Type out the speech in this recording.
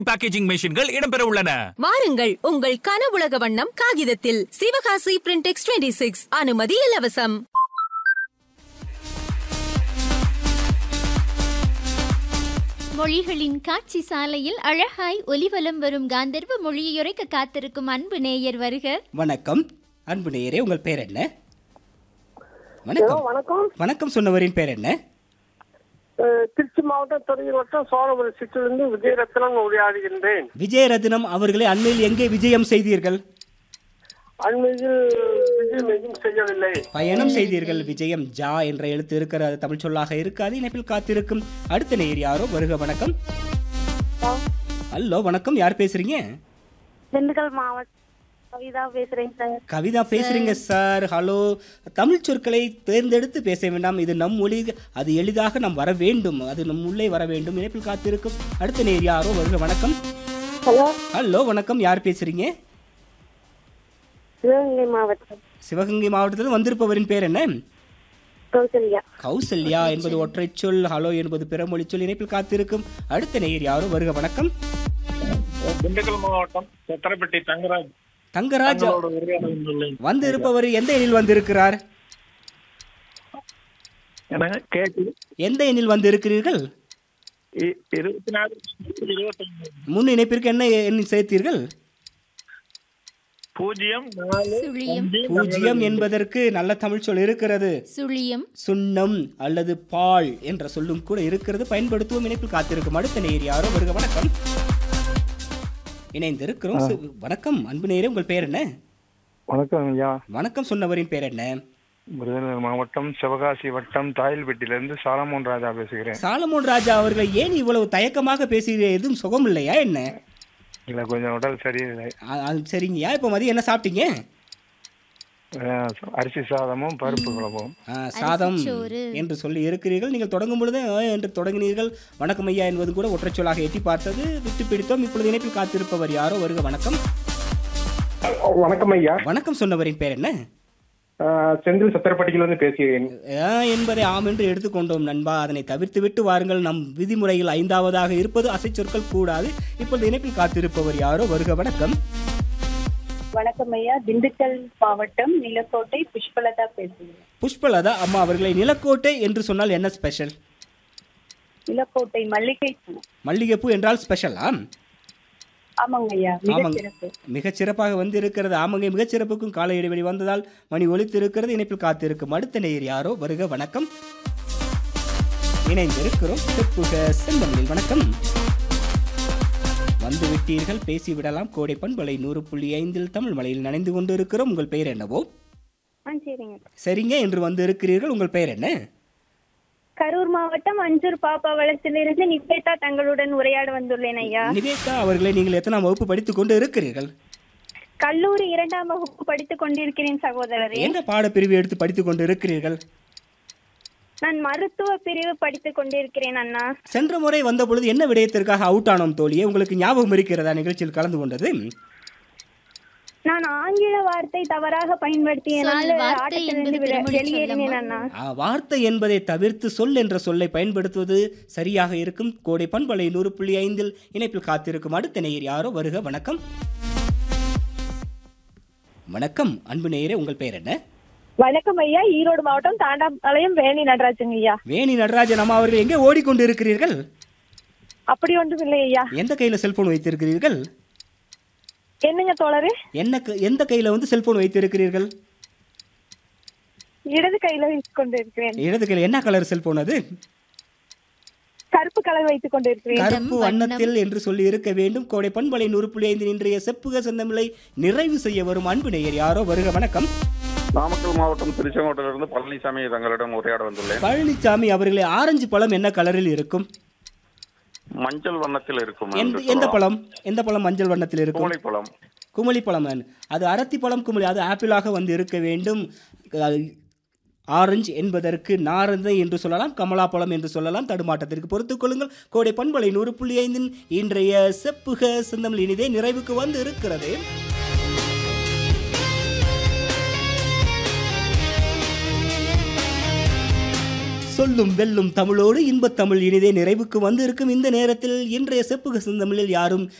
Packaging மெஷின்கள் இடம்பெற உள்ளன வாருங்கள் உங்கள் கனவுலக வண்ணம் காகிதத்தில் சிவகாசி பிரிண்டெக்ஸ் டுவெண்ட்டி சிக்ஸ் அனுமதி இலவசம் மொழிகளின் காட்சி சாலையில் அழகாய் ஒலிவலம் வரும் காந்தர்வ மொழியுரைக்க காத்திருக்கும் அன்பு நேயர் வருக வணக்கம் அன்பு நேயரே உங்கள் பேர் என்ன வணக்கம் வணக்கம் வணக்கம் சொன்னவரின் பேர் என்ன அஹ், திருச்சி மாவட்டம் துறையூர் வட்டம் சோழபுரம் சிற்றிலிருந்து விஜயரத்னம் உரையாடுகின்றேன் விஜயரத்னம் அவர்களை அண்மையில் எங்கே விஜயம் செய்தீர்கள் அண்மையில் விஜயம் எதுவும் செய்யவில்லை பயணம் செய்தீர்கள் விஜயம் ஜா என்ற எழுத்து இருக்கிற அது தமிழ் சொல்லாக இருக்காது இணைப்பில் காத்திருக்கும் அடுத்த நேயர் யாரோ வருக வணக்கம் ஹலோ வணக்கம் யார் பேசுறீங்க திண்டுக்கல் மாவட்டம் கவிதா பேசுறேன் சார் கவிதா பேசுறீங்க சார் ஹலோ தமிழ் சொற்களை தேர்ந்தெடுத்து பேச வேண்டாம் இது நம் மொழி அது எளிதாக நாம் வர வேண்டும் அது நம் உள்ளே வர வேண்டும் இணைப்பில் காத்திருக்கும் அடுத்த நேர் யாரோ வருக வணக்கம் ஹலோ ஹலோ வணக்கம் யார் பேசுறீங்க சிவகங்கை மாவட்டம் சிவகங்கை மாவட்டத்தில் வந்திருப்பவரின் பேர் என்ன கௌசல்யா கௌசல்யா என்பது ஒற்றை சொல் ஹலோ என்பது பிறமொழி சொல் இணைப்பில் காத்திருக்கும் அடுத்த நேயர் யாரோ வருக வணக்கம் திண்டுக்கல் மாவட்டம் சத்திரப்பட்டி தங்கராஜ் தங்கராஜ் தங்களோட உரையாடல் வந்துள்ளேன். வந்து இருப்பவர் எந்த எண்ணில் வந்திருக்கிறார் எனக்கு கேக்கு எந்த எண்ணில் வந்து இருக்கிறீர்கள் இ- இருபத்தி நாலு இருபத்தொன்னு முன் இணைப்பிற்கு என்ன எண்ணி சேர்த்தீர்கள் பூஜ்ஜியம் நாலு சுழியம் பூஜ்ஜியம் என்பதற்கு நல்ல தமிழ் சொல் இருக்கிறது சுழியம் சுண்ணம் அல்லது பால் என்ற சொல்லும் கூட இருக்கிறது பயன்படுத்துவோம் இணைப்பில் காத்திருக்கும் அடுத்த நேயர் யாரோ வருக வணக்கம் இணைந்திருக்கிறோம் சி- வணக்கம் அன்பு நேயரே உங்கள் பேர் என்ன வணக்கம் ஐயா வணக்கம் சொன்னவரின் பேர் என்ன விருதுநகர் மாவட்டம் சிவகாசி வட்டம் தாயல்பட்டியிலிருந்து சாலமோன் ராஜா பேசுகிறேன் சாலமோன் ராஜா அவர்களை ஏன் இவ்வளவு தயக்கமாக பேசுகிறீர்கள் எதுவும் சுகம் இல்லையா என்ன இல்லை கொஞ்சம் உடல் சரியில்லை அ- அது சரிங்கய்யா இப்போ மதியம் என்ன சாப்பிட்டீங்க அஹ் அரிசி சாதமும் பருப்பு குழம்பும் ஆ, சாதம் அரிசிச்சோறு. என்று சொல்லி இருக்கிறீர்கள் நீங்கள் தொடங்கும் பொழுது ஆ என்று தொடங்கினீர்கள் வணக்கம் ஐயா என்பது கூட ஒற்றைச் சொல்லாக எட்டி பார்த்தது விட்டு பிடித்தோம் இப்பொழுது இணைப்பில் காத்திருப்பவர் யாரோ வருக வணக்கம் வணக்கம் ஐயா வணக்கம் சொன்னவரின் பேர் என்ன ஆஹ் செந்தில் சத்திரப்பட்டியிலிருந்து பேசுகிறேன் ஆ என்பதை ஆம் என்று எடுத்துக்கொண்டோம் நண்பா அதனை தவிர்த்து விட்டு வாருங்கள் நம் விதிமுறையில் ஐந்தாவதாக இருப்பது அசைச்சொற்கள் கூடாது இப்பொழுது இணைப்பில் காத்திருப்பவர் யாரோ வருக வணக்கம் வணக்கம் ஐயா திண்டுக்கல் மாவட்டம் நிலக்கோட்டை புஷ்பலதா பேசுகிறேன் புஷ்பலதா அம்மா அவர்களை நிலக்கோட்டை என்று சொன்னால் என்ன ஸ்பெஷல் நிலக்கோட்டை மல்லிகை பூ மல்லிகைப்பூ என்றால் ஸ்பெஷலா ஆமாங்க ஐயா மிக ஆமாங்க. சிறப்பு மிகச் சிறப்பாக வந்து இருக்கிறது ஆமாங்க மிகச் சிறப்புக்கும் கால இடைவெளி வந்ததால் மணி ஒலித்து இருக்கிறது இணைப்பில் காத்திருக்கும் அடுத்த நேயர் யாரோ வருக வணக்கம் இணைந்திருக்கிறோம் செப்புக செந்தமிழில் வணக்கம் வந்து விட்டீர்கள் பேசிவிடலாம் கோடை பண்பலை நூறு புள்ளி ஐந்தில் தமிழ் மலையில் நனைந்து கொண்டு இருக்கிறோம் உங்கள் பெயர் என்னவோ ஆ சரிங்க சரிங்க என்று வந்து இருக்கிறீர்கள் உங்கள் பெயர் என்ன கரூர் மாவட்டம் அஞ்சூர் பாப்பா வளத்திலிருந்து நிவேதா தங்களுடன் உரையாட வந்துள்ளேன் ஐயா நிவேதா அவர்களை நீங்கள் எத்தனாம் வகுப்பு படித்துக் கொண்டு இருக்கிறீர்கள் கல்லூரி இரண்டாம் வகுப்பு படித்துக் கொண்டிருக்கிறேன் சகோதரரே என்ன பாடப்பிரிவு எடுத்து படித்துக் கொண்டு இருக்கிறீர்கள் நான் மருத்துவ பிரிவு படித்துக் கொண்டிருக்கிறேன் அண்ணா சென்ற முறை வந்த பொழுது என்ன விடயத்திற்காக அவுட் ஆனோம் தோழியே உங்களுக்கு ஞாபகம் இருக்கிறதா நிகழ்ச்சியில் கலந்து கொண்டது நான் ஆங்கில வார்த்தை தவறாக பயன்படுத்தியனால சொல், வார்த்தை ஆட்டத்திலிருந்து என்பது வில- பிறமொழி வெளியேறினேன் சொல்லம்மா. அண்ணா ஆ, வார்த்தை என்பதை தவிர்த்து சொல் என்ற சொல்லை பயன்படுத்துவது சரியாக இருக்கும் கோடை பண்பலை நூறு புள்ளி ஐந்தில் இணைப்பில் காத்திருக்கும் அடுத்த நேயர் யாரோ வருக வணக்கம் வணக்கம் அன்பு நேயரே உங்கள் பெயர் என்ன வணக்கம் ஐயா ஈரோடு மாவட்டம் தாண்டாம்பாளையம் வேணி நடராஜன் ஐயா வேணி நடராஜன் அம்மா அவர்கள் எங்கே ஓடிக்கொண்டு இருக்கிறீர்கள் அப்படி ஒன்றும் இல்லை ஐயா எந்த கையில் செல்போன் வைத்திருக்கிறீர்கள் என்னங்க தோழரு என்ன க- எந்த கையில் வந்து செல்போன் வைத்திருக்கிறீர்கள் இடது கையில வைத்துக் கொண்டிருக்கிறேன் இடது கையில் என்ன கலர் செல்போன் அது கருப்பு கலர் வைத்துக் கொண்டிருக்கிறேன் கருப்பு வண்ணத்தில் என்று சொல்லி இருக்க வேண்டும் கோடை பண்பலை நூறு புள்ளி ஐந்து இன்றைய செப்புக சந்தமிழை நிறைவு செய்ய வரும் அன்பு நேயர் யாரோ வருக வணக்கம் நாமக்கல் மாவட்டம் திருச்செங்கோட்டிலிருந்து பழனிசாமி தங்களிடம் உரையாட வந்துள்ளேன் பழனிசாமி அவர்களே ஆரஞ்சு பழம் என்ன கலரில் இருக்கும் மஞ்சள் வண்ணத்தில் இருக்கும் எந்த என்று எந்த சொல்லலாம். பழம் எந்த பழம் மஞ்சள் வண்ணத்தில் இருக்கும் குவளைப்பழம் குமளி பழம் அது அரத்தி பழம் குமளி அது ஆப்பிளாக வந்து இருக்க வேண்டும் அஹ், ஆரஞ்சு என்பதற்கு நாரந்தை என்று சொல்லலாம் கமலா பழம் என்று சொல்லலாம் தடுமாட்டத்திற்கு பொறுத்துக் கொள்ளுங்கள் கோடை பண்பலை நூறு புள்ளி ஐந்தின் இன்றைய செப்புக சிந்தமிழ் இனிதே நிறைவுக்கு வந்து இருக்கிறது சொல்லும் வெல்லும் தமிழோடு இன்பத் தமிழ் இனிதே நிறைவுக்கு வந்து இருக்கும் இந்த நேரத்தில் இன்றைய செப்புக செந்தமிழில் யாரும்